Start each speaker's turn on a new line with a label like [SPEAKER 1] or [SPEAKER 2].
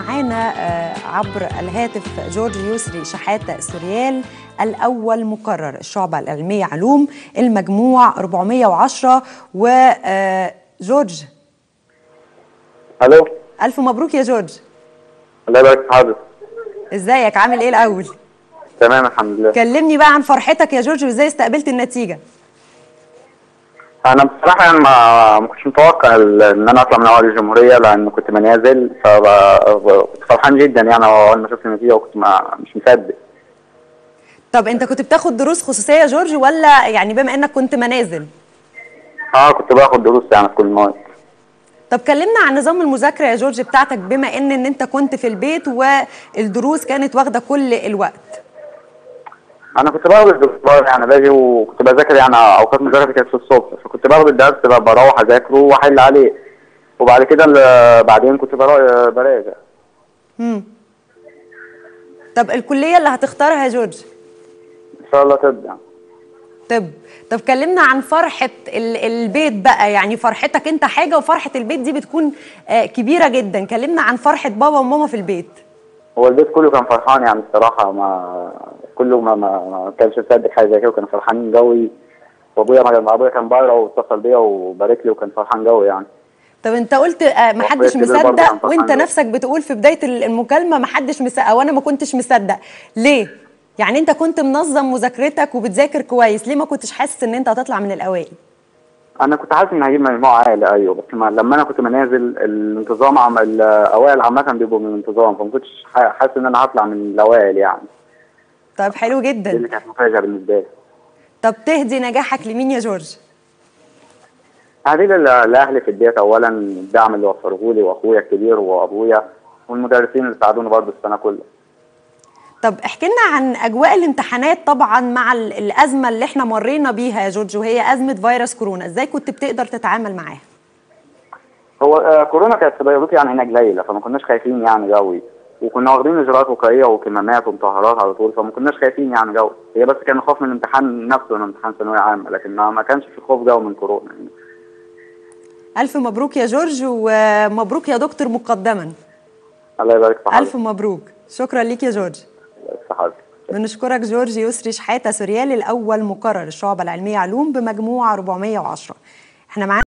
[SPEAKER 1] معانا عبر الهاتف جورج يسري شحاتة سوريال الأول مقرر الشعبة العلمية علوم المجموع 410 وجورج
[SPEAKER 2] الو
[SPEAKER 1] ألف مبروك يا جورج
[SPEAKER 2] الله يبارك في حضرتك
[SPEAKER 1] ازيك عامل ايه الأول؟
[SPEAKER 2] تمام الحمد لله
[SPEAKER 1] كلمني بقى عن فرحتك يا جورج وازاي استقبلت النتيجة
[SPEAKER 2] انا بصراحه يعني ما ما كنتش متوقع ال- ان انا اطلع من اوائل الجمهوريه لان كنت منازل فكنت فرحان جدا يعني اول ما شفت النتيجه وكنت ما مش مصدق
[SPEAKER 1] طب انت كنت بتاخد دروس خصوصية يا جورج ولا يعني بما انك كنت منازل
[SPEAKER 2] اه كنت باخد دروس يعني في كل المواد
[SPEAKER 1] طب كلمنا عن نظام المذاكرة يا جورج بتاعتك بما ان ان انت كنت في البيت والدروس كانت واخدة كل الوقت
[SPEAKER 2] انا كنت باخد الدكتور يعني باجي وكنت بذاكر يعني اوقات مذاكرتي كانت في الصبح فكنت باخد الدرس بقى بروح اذاكره واحل عليه وبعد كده ال- بعدين كنت برا- براجع
[SPEAKER 1] مم. طب الكلية اللي هتختارها يا جورج
[SPEAKER 2] ان شاء الله تبدا
[SPEAKER 1] طب طب كلمنا عن فرحة ال- البيت بقى يعني فرحتك انت حاجة وفرحة البيت دي بتكون آه، كبيرة جدا كلمنا عن فرحة بابا وماما في البيت
[SPEAKER 2] هو البيت كله كان فرحان يعني الصراحة ما كله ما ما, ما كانش مصدق حاجة زي كده وكانوا فرحانين قوي وابويا ما ابويا كان بره واتصل بيا وبارك لي وكان فرحان قوي يعني
[SPEAKER 1] طب انت قلت آه، محدش
[SPEAKER 2] وأخويا الكبير برضه كان
[SPEAKER 1] مصدق
[SPEAKER 2] فرحان
[SPEAKER 1] وانت
[SPEAKER 2] جدا.
[SPEAKER 1] نفسك بتقول في بداية ال- المكالمة محدش مصدق وانا ما كنتش مصدق ليه؟ يعني انت كنت منظم مذاكرتك وبتذاكر كويس ليه ما كنتش حاسس ان انت هتطلع من الاوائل؟
[SPEAKER 2] انا كنت حاسس ان هجيب مجموعة عالي ايوه بس ما لما انا كنت منازل الانتظام عم الاوائل عامة بيبقوا من الانتظام فما كنتش ح- حاسس ان انا هطلع من الاوائل يعني
[SPEAKER 1] طب حلو
[SPEAKER 2] دي
[SPEAKER 1] جدا
[SPEAKER 2] اللي كانت مفاجأة بالنسبة لي
[SPEAKER 1] طب تهدي نجاحك لمين يا جورج؟
[SPEAKER 2] هذه لل- لاهلي في البيت اولا الدعم اللي وفروه لي واخويا الكبير وابويا والمدرسين اللي ساعدوني برضه السنة كلها
[SPEAKER 1] طب احكي لنا عن اجواء الامتحانات طبعا مع ال- الازمه اللي احنا مرينا بيها يا جورج وهي ازمه فيروس كورونا ازاي كنت بتقدر تتعامل معاها
[SPEAKER 2] هو آه، كورونا كانت في بيروت يعني هناك قليله فما كناش خايفين يعني قوي وكنا واخدين اجراءات وقائيه وكمامات ومطهرات على طول فما كناش خايفين يعني قوي هي بس كان خوف من الامتحان نفسه من امتحان ثانويه عامه لكن ما, ما كانش في خوف قوي من كورونا يعني.
[SPEAKER 1] الف مبروك يا جورج ومبروك يا دكتور مقدما
[SPEAKER 2] الله يبارك في
[SPEAKER 1] الف
[SPEAKER 2] حضرتك
[SPEAKER 1] مبروك شكرا ليك يا جورج
[SPEAKER 2] الله يبارك في حضرتك
[SPEAKER 1] بنشكرك جورج يسري شحاته سوريال الاول مقرر الشعبه العلميه علوم بمجموع 410 احنا معانا